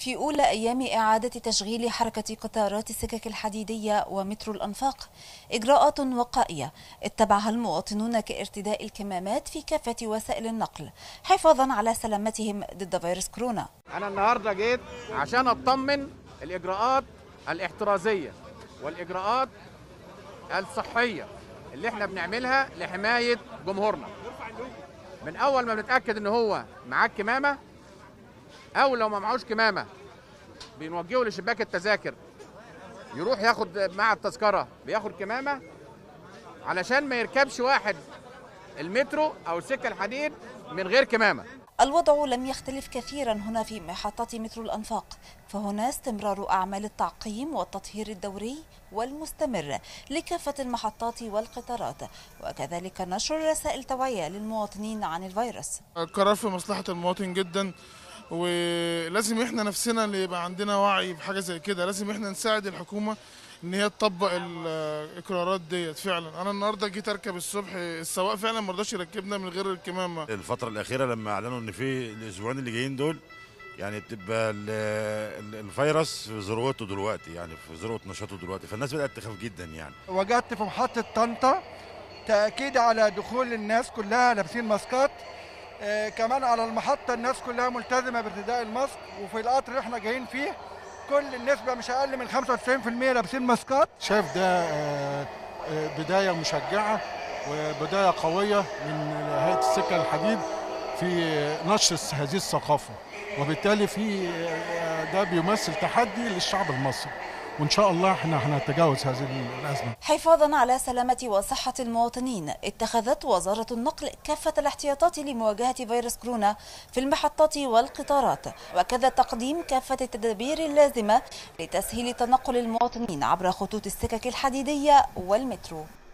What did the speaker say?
في أولى أيام إعادة تشغيل حركة قطارات السكك الحديدية ومترو الأنفاق إجراءات وقائية اتبعها المواطنون كارتداء الكمامات في كافة وسائل النقل حفاظا على سلامتهم ضد فيروس كورونا أنا النهاردة جيت عشان أطمن الإجراءات الاحترازية والإجراءات الصحية اللي احنا بنعملها لحماية جمهورنا من أول ما بنتأكد إن هو معاه كمامة او لو ما معهوش كمامه بنوجهه لشباك التذاكر يروح ياخد مع التذكره بياخد كمامه علشان ما يركبش واحد المترو او السكه الحديد من غير كمامه الوضع لم يختلف كثيرا هنا في محطة مترو الأنفاق فهنا استمرار أعمال التعقيم والتطهير الدوري والمستمر لكافة المحطات والقطارات وكذلك نشر رسائل توعية للمواطنين عن الفيروس القرار في مصلحة المواطن جدا ولازم احنا نفسنا اللي يبقى عندنا وعي بحاجه زي كده لازم احنا نساعد الحكومه ان هي تطبق الاقرارات ديت فعلا انا النهارده جيت اركب الصبح السواق فعلا ما رضاش يركبنا من غير الكمامه الفتره الاخيره لما اعلنوا ان في الاسبوعين اللي جايين دول يعني بتبقى الفيروس في ذروته دلوقتي يعني في ذروه نشاطه دلوقتي فالناس بدات تخاف جدا يعني وجدت في محطه طنطا تاكيد على دخول الناس كلها لابسين ماسكات آه كمان على المحطة الناس كلها ملتزمة بارتداء الماسك وفي القطر اللي احنا جايين فيه كل النسبة مش أقل من 95% لابسين ماسكات شايف ده آه بداية مشجعة وبداية قوية من هيئة السكة الحديد في نشر هذه الثقافة وبالتالي في ده بيمثل تحدي للشعب المصري وان شاء الله احنا هنتجاوز هذه الازمه. حفاظا على سلامه وصحه المواطنين اتخذت وزاره النقل كافه الاحتياطات لمواجهه فيروس كورونا في المحطات والقطارات وكذا تقديم كافه التدابير اللازمه لتسهيل تنقل المواطنين عبر خطوط السكك الحديديه والمترو.